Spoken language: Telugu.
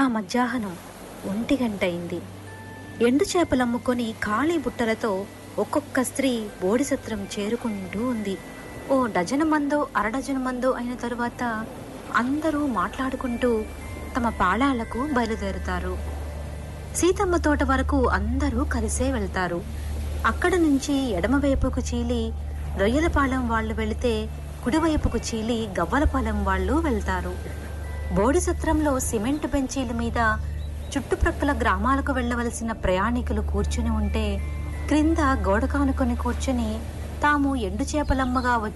ఆ మధ్యాహ్నం ఒంటి గంట అయింది ఎండు చేపలమ్ముకొని ఖాళీ బుట్టలతో ఒక్కొక్క స్త్రీ బోడిసత్రం చేరుకుంటూ ఉంది ఓ డజను మందో అరడజను మందో అయిన తరువాత అందరూ మాట్లాడుకుంటూ తమ పాళాలకు బయలుదేరుతారు సీతమ్మ తోట వరకు అందరూ కలిసే వెళ్తారు అక్కడ నుంచి ఎడమవైపుకు చీలి రొయ్యలపాలెం వాళ్ళు వెళితే కుడివైపుకు చీలి గవ్వలపాలెం వాళ్ళు వెళ్తారు బోడిసత్రంలో సిమెంట్ బెంచీల మీద చుట్టుప్రక్కల గ్రామాలకు వెళ్ళవలసిన ప్రయాణికులు కూర్చుని ఉంటే క్రింద గోడ కానుకొని కూర్చుని తాము ఎండు చేపలమ్మగా వచ్చి